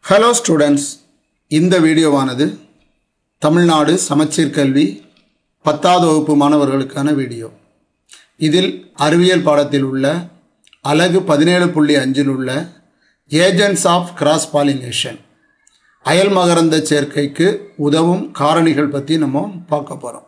hello students இந்த வீடியோவானது தமிழ்நாடு சமச்சீர் கல்வி பத்தாவது வகுப்பு மாணவர்களுக்கான வீடியோ இதில் அறிவியல் பாடத்தில் உள்ள அலகு பதினேழு புள்ளி அஞ்சில் உள்ள ஏஜென்ட்ஸ் ஆஃப் கிராஸ் பாலினேஷன் அயல் மகரந்த சேர்க்கைக்கு உதவும் காரணிகள் பற்றி நம்ம பார்க்க போகிறோம்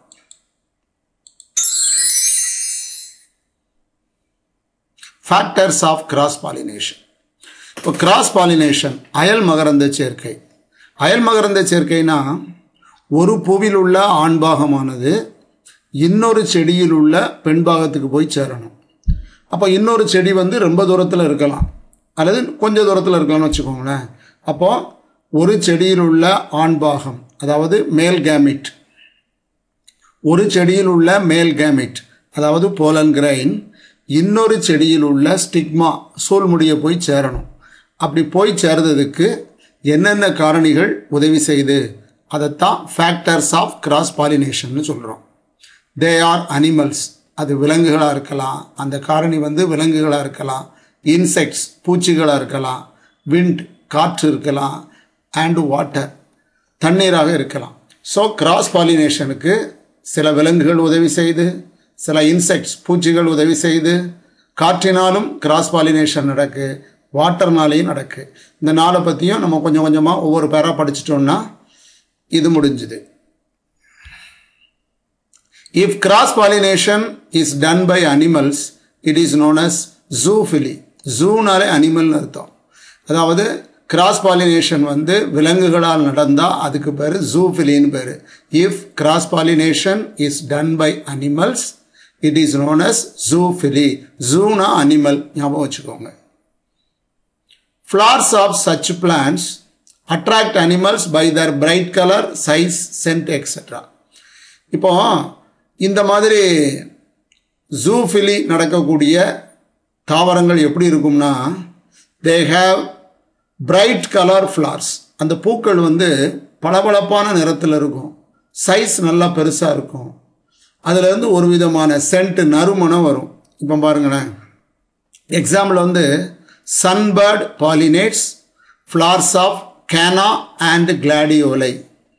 ஃபேக்டர்ஸ் ஆஃப் கிராஸ் பாலினேஷன் இப்போ கிராஸ் பாலினேஷன் அயல் மகரந்த சேர்க்கை அயல் மகரந்த சேர்க்கைனா ஒரு பூவில் உள்ள ஆண்பாகமானது இன்னொரு செடியில் உள்ள பெண் பாகத்துக்கு போய் சேரணும் அப்போ இன்னொரு செடி வந்து ரொம்ப தூரத்தில் இருக்கலாம் அல்லது கொஞ்சம் தூரத்தில் இருக்கலாம்னு வச்சுக்கோங்களேன் அப்போ ஒரு செடியில் உள்ள ஆண்பாகம் அதாவது மேல் கேமிட் ஒரு செடியில் உள்ள மேல் கேமிட் அதாவது போலன் கிரைன் இன்னொரு செடியில் உள்ள ஸ்டிக்மா சூழ்முடியை போய் சேரணும் அப்படி போய் சேர்றதுக்கு என்னென்ன காரணிகள் உதவி செய்து அதைத்தான் ஃபேக்டர்ஸ் ஆஃப் கிராஸ் பாலினேஷன்னு சொல்கிறோம் தே ஆர் அனிமல்ஸ் அது விலங்குகளாக இருக்கலாம் அந்த காரணி வந்து விலங்குகளாக இருக்கலாம் இன்செக்ட்ஸ் பூச்சிகளாக இருக்கலாம் விண்ட் காற்று இருக்கலாம் அண்ட் வாட்டர் தண்ணீராக இருக்கலாம் ஸோ கிராஸ் பாலினேஷனுக்கு சில விலங்குகள் உதவி செய்து சில இன்செக்ட்ஸ் பூச்சிகள் உதவி செய்து காற்றினாலும் கிராஸ் பாலினேஷன் நடக்கு வாட்டர்னாலேயும் நடக்கு இந்த நாளை பற்றியும் நம்ம கொஞ்சம் கொஞ்சமாக ஒவ்வொரு பேராக படிச்சிட்டோம்னா இது முடிஞ்சுது if cross pollination is done by animals it is known as zoophily ஜூனாலே அனிமல்னு அர்த்தம் அதாவது கிராஸ் பாலினேஷன் வந்து விலங்குகளால் நடந்தால் அதுக்கு பேர் ஜூஃபிலின்னு பேர் if cross pollination is done by animals it is known as zoophily ஜூனா அனிமல் ஞாபகம் வச்சுக்கோங்க flowers of such plants attract animals by their bright colour size scent etcetera இப்போ இந்த மாதிரி ஜூஃபிலி நடக்கக்கூடிய தாவரங்கள் எப்படி இருக்கும்னா they have bright colour flowers அந்த பூக்கள் வந்து பளபளப்பான நிறத்தில் இருக்கும் சைஸ் நல்லா பெருசாக இருக்கும் அதுலேருந்து ஒரு விதமான சென்ட் நறுமணம் வரும் இப்போ பாருங்களேன் எக்ஸாம்பிள் வந்து sunbird pollinates flowers of canna and gladioli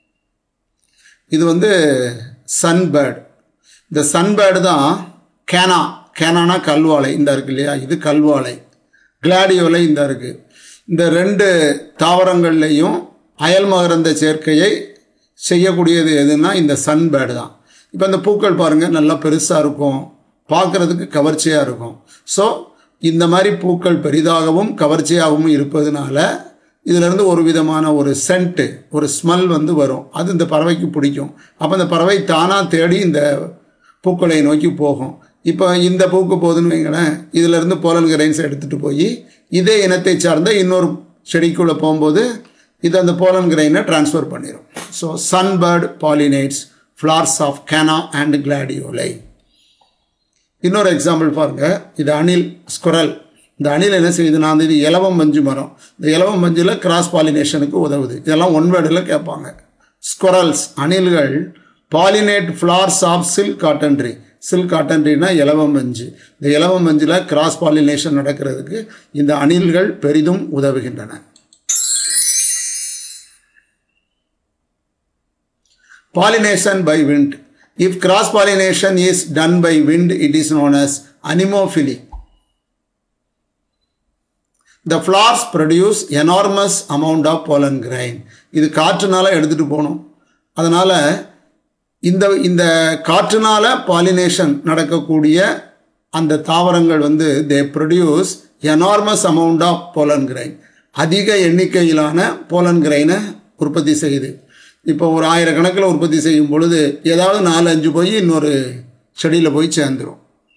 இது வந்து சன்பேர்ட் இந்த சன்பேர்டு தான் கேனா கேனானா கல்வாழை இந்த இருக்கு இல்லையா இது கல்வாழை கிளாடியோலை இந்த இருக்குது இந்த ரெண்டு தாவரங்கள்லையும் அயல் மகரந்த சேர்க்கையை செய்யக்கூடியது எதுனா இந்த சன்பேர்டு தான் இப்போ இந்த பூக்கள் பாருங்கள் நல்லா பெருசாக இருக்கும் பார்க்குறதுக்கு கவர்ச்சியாக இருக்கும் ஸோ இந்த மாதிரி பூக்கள் பெரிதாகவும் கவர்ச்சியாகவும் இருப்பதனால இதிலிருந்து ஒரு விதமான ஒரு சென்ட்டு ஒரு ஸ்மெல் வந்து வரும் அது இந்த பறவைக்கு பிடிக்கும் அப்போ இந்த பறவை தானாக தேடி இந்த பூக்களை நோக்கி போகும் இப்போ இந்த பூக்கு போகுதுன்னு வைங்களேன் இதிலிருந்து போலன் கிரைன்ஸ் எடுத்துகிட்டு போய் இதே இனத்தை சார்ந்த இன்னொரு செடிக்குள்ளே போகும்போது இது அந்த போலன் கிரைனை டிரான்ஸ்ஃபர் பண்ணிடும் so sunbird pollinates flowers of canna and gladioli இன்னொரு எக்ஸாம்பிள் பாருங்கள் இது அணில் ஸ்குரல் இந்த அணில் என்ன செய்யுதுன்னா இது இலவம் மஞ்சு மரம் இந்த இலவம் மஞ்சில் கிராஸ் பாலினேஷனுக்கு உதவுது இதெல்லாம் ஒன் வேர்டில் கேட்பாங்க ஸ்குரல்ஸ் அணில்கள் pollinate flowers of silk cotton tree silk cotton ட்ரீனா இலவம் மஞ்சு இந்த இலவம் மஞ்சில் கிராஸ் பாலினேஷன் நடக்கிறதுக்கு இந்த அணில்கள் பெரிதும் உதவுகின்றன pollination by wind if cross pollination is done by wind it is known as anemophily the flowers produce enormous amount of pollen grain இது காற்றுனால எடுத்துகிட்டு போகணும் அதனால் இந்த இந்த காற்றுனால பாலினேஷன் நடக்கக்கூடிய அந்த தாவரங்கள் வந்து they produce enormous amount of pollen grain அதிக எண்ணிக்கையிலான போலன் கிரைனை உற்பத்தி செய்யுது இப்போ ஒரு ஆயிரக்கணக்கில் உற்பத்தி செய்யும் பொழுது ஏதாவது நாலு அஞ்சு போய் இன்னொரு செடியில் போய் சேர்ந்துடும்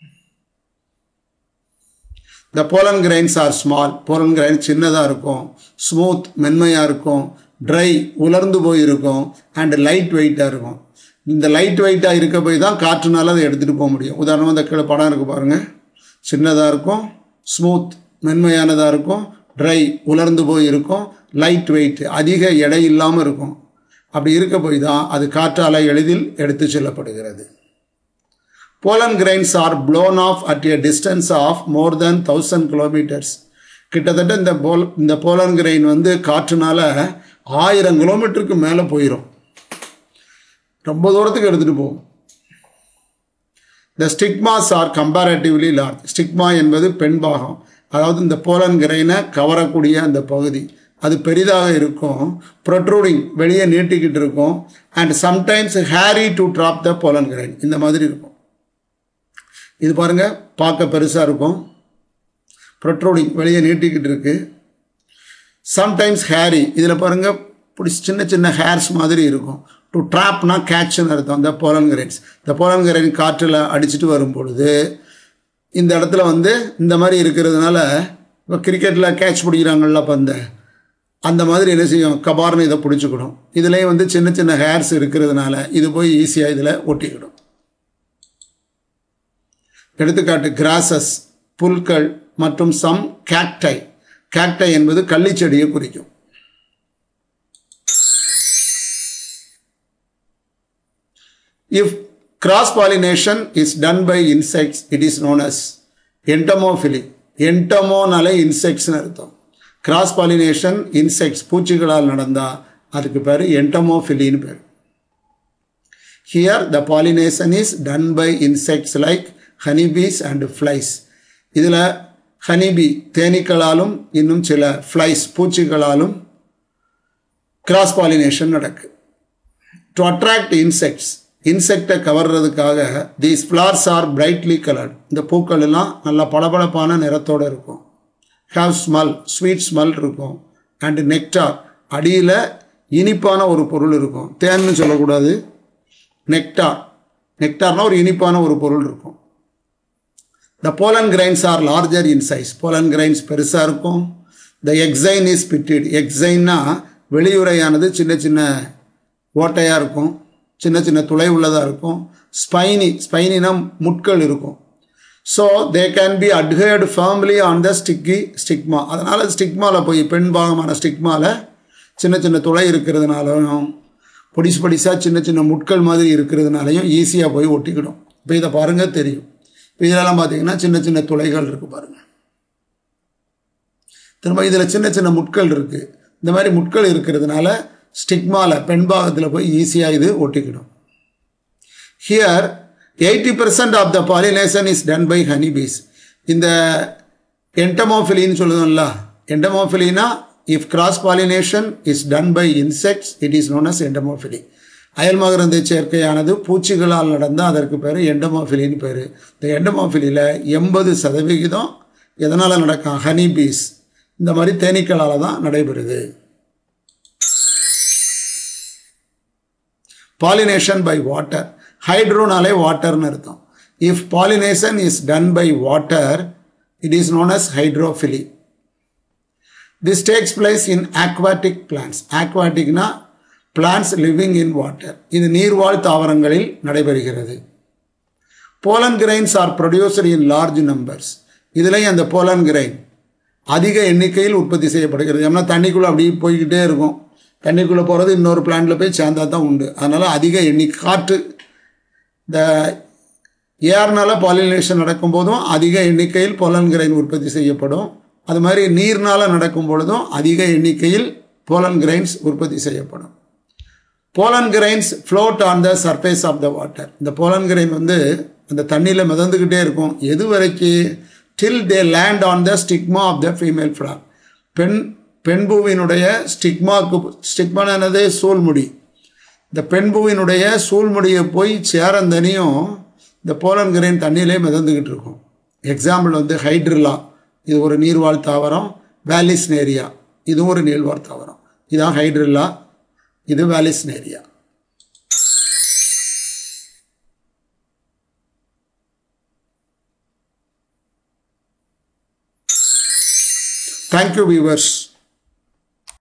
the pollen grains are small pollen grain சின்னதாக இருக்கும் ஸ்மூத் மென்மையாக இருக்கும் ட்ரை உலர்ந்து போயிருக்கும் அண்ட் லைட் வெயிட்டாக இருக்கும் இந்த லைட் வெயிட்டாக இருக்க போய் தான் காற்றுனால அதை எடுத்துகிட்டு போக முடியும் உதாரணமாக இந்த கீழே படம் இருக்குது பாருங்கள் சின்னதாக இருக்கும் ஸ்மூத் மென்மையானதாக இருக்கும் ட்ரை உலர்ந்து போய் இருக்கும் லைட் வெயிட் அதிக எடை இல்லாமல் இருக்கும் அப்படி இருக்க போய் தான் அது காற்றால் எளிதில் எடுத்து செல்லப்படுகிறது pollen grains are blown off at a distance of more than 1000 kilometers கிட்டத்தட்ட இந்த போல் இந்த போலன் கிரெயின் வந்து காற்றுனால ஆயிரம் கிலோமீட்டருக்கு மேலே போயிடும் ரொம்ப தூரத்துக்கு எடுத்துகிட்டு போகும் the stigmas are comparatively large stigma என்பது பெண் பாகம் அதாவது இந்த போலன் கிரைனை கவரக்கூடிய அந்த பகுதி அது பெரிதாக இருக்கும் ப்ரொட்ரூடிங் வெளியே நீட்டிக்கிட்டு இருக்கும் and sometimes hairy to trap the pollen grain இந்த மாதிரி இருக்கும் இது பாருங்க பார்க்க பெருசாக இருக்கும் ப்ரொட்ரூடிங் வெளியே நீட்டிக்கிட்டு இருக்கு சம்டைம்ஸ் ஹேரி இதில் பாருங்க பிடிச்சி சின்ன சின்ன ஹேர்ஸ் மாதிரி இருக்கும் டு ட்ராப்னா கேட்ச்னு அர்த்தம் இந்த போலன் கிரைன்ஸ் இந்த போலன் கிரைன் காற்றில் அடிச்சுட்டு வரும் பொழுது இந்த இடத்துல வந்து இந்த மாதிரி இருக்கிறதுனால இப்போ கிரிக்கெட்டில் கேட்ச் பிடிக்கிறாங்கல்ல பந்த அந்த மாதிரி என்ன செய்யும் கபார்னு இதை பிடிச்சிக்கிடும் இதுலேயும் வந்து சின்ன சின்ன ஹேர்ஸ் இருக்கிறதுனால இது போய் ஈஸியாக இதில் ஒட்டிக்கிடும் எடுத்துக்காட்டு கிராசஸ் புல்கள் மற்றும் சம் கேக்டை கேக்டை என்பது கள்ளிச்செடியை குறிக்கும் if cross pollination is done by insects it is known as entomophily என்டமோனாலே இன்செக்ட்ஸ்னு அர்த்தம் கிராஸ் பாலினேஷன் இன்செக்ட்ஸ் பூச்சிகளால் நடந்தால் அதுக்கு பேர் என்டமோஃபிலின்னு பேர் here the pollination is done by insects like honeybees and flies இதில் ஹனிபி தேனீக்களாலும் இன்னும் சில ஃப்ளைஸ் பூச்சிகளாலும் கிராஸ் பாலினேஷன் நடக்கு டு அட்ராக்ட் இன்செக்ட்ஸ் இன்செக்டை கவர்றதுக்காக these flowers are brightly coloured இந்த பூக்கள் எல்லாம் நல்லா பளபளப்பான நிறத்தோடு இருக்கும் ஹேவ் ஸ்மெல் ஸ்வீட் ஸ்மெல் இருக்கும் அண்ட் நெக்டார் அடியில் இனிப்பான ஒரு பொருள் இருக்கும் தேன்னு சொல்லக்கூடாது நெக்டார் நெக்டார்னா ஒரு இனிப்பான ஒரு பொருள் இருக்கும் the pollen grains are larger in size pollen grains பெருசாக இருக்கும் த எக்ஸைன் இஸ் பிட்டிட் எக்ஸைன்னா வெளியுறையானது சின்ன சின்ன ஓட்டையாக இருக்கும் சின்ன சின்ன துளை உள்ளதாக இருக்கும் ஸ்பைனி ஸ்பைனினா முட்கள் இருக்கும் so they can be adhered firmly on the sticky stigma அதனால் ஸ்டிக்மாவில் போய் பெண் பாகமான ஸ்டிக்மாவில் சின்ன சின்ன துளை இருக்கிறதுனாலும் பொடிசு பொடிசாக சின்ன சின்ன முட்கள் மாதிரி இருக்கிறதுனாலையும் ஈஸியாக போய் ஒட்டிக்கிடும் இப்போ இதை பாருங்கள் தெரியும் இப்போ இதெல்லாம் பார்த்தீங்கன்னா சின்ன சின்ன துளைகள் இருக்குது பாருங்கள் திரும்ப இதில் சின்ன சின்ன முட்கள் இருக்குது இந்த மாதிரி முட்கள் இருக்கிறதுனால ஸ்டிக்மாவில் பெண் பாகத்தில் போய் ஈஸியாக இது ஒட்டிக்கிடும் here eighty percent of the pollination is done by honey bees இந்த என்டமோஃபிலின்னு சொல்லுதோம்ல என்டமோஃபிலினா if cross pollination is done by insects it is known as entomophily அயல் மகரந்த சேர்க்கையானது பூச்சிகளால் நடந்தால் அதற்கு பேர் எண்டமோஃபிலின்னு பேர் இந்த எண்டமோஃபிலியில் எண்பது சதவிகிதம் எதனால் நடக்கும் ஹனி பீஸ் இந்த மாதிரி தேனீக்களால் தான் நடைபெறுது பாலினேஷன் பை வாட்டர் ஹைட்ரோனாலே வாட்டர்னு அர்த்தம் if pollination is done by water it is known as hydrophily this takes place in aquatic plants ஆக்வாட்டிக்னா பிளான்ஸ் லிவிங் இன் வாட்டர் இது நீர்வாழ் தாவரங்களில் நடைபெறுகிறது pollen grains are produced in large numbers இதுலேயும் அந்த போலன் கிரைன் அதிக எண்ணிக்கையில் உற்பத்தி செய்யப்படுகிறது ஏன்னா தண்ணிக்குள்ளே அப்படி போய்கிட்டே இருக்கும் தண்ணிக்குள்ளே போகிறது இன்னொரு பிளான்ட்டில் போய் சேர்ந்தா தான் உண்டு அதனால் அதிக எண்ணிக்கை காற்று இந்த ஏர்னால பாலினேஷன் நடக்கும்போதும் அதிக எண்ணிக்கையில் போலன் கிரைன் உற்பத்தி செய்யப்படும் அது மாதிரி நீர்னால் நடக்கும் பொழுதும் அதிக எண்ணிக்கையில் போலன் கிரைன்ஸ் உற்பத்தி செய்யப்படும் pollen grains float on the surface of the water இந்த போலன் கிரைன் வந்து அந்த தண்ணியில் மிதந்துக்கிட்டே இருக்கும் எது வரைக்கும் till they land on the stigma of the female flower பெண் பெண்பூவினுடைய ஸ்டிக்மாக்கு ஸ்டிக்மான என்னது சூழ்முடி இந்த பெண்பூவினுடைய சூழ்முடியை போய் சேரந்தனியும் இந்த போலன் கிரைன் தண்ணியிலே மிதந்துக்கிட்டு இருக்கும் எக்ஸாம்பிள் வந்து ஹைட்ரில்லா இது ஒரு நீர்வாழ் தாவரம் வேலிஸ்னேரியா இதுவும் ஒரு நீர்வாழ் தாவரம் இதான் ஹைட்ரில்லா இது வேலிஸ்னேரியா தேங்க்யூ வியூவர்ஸ்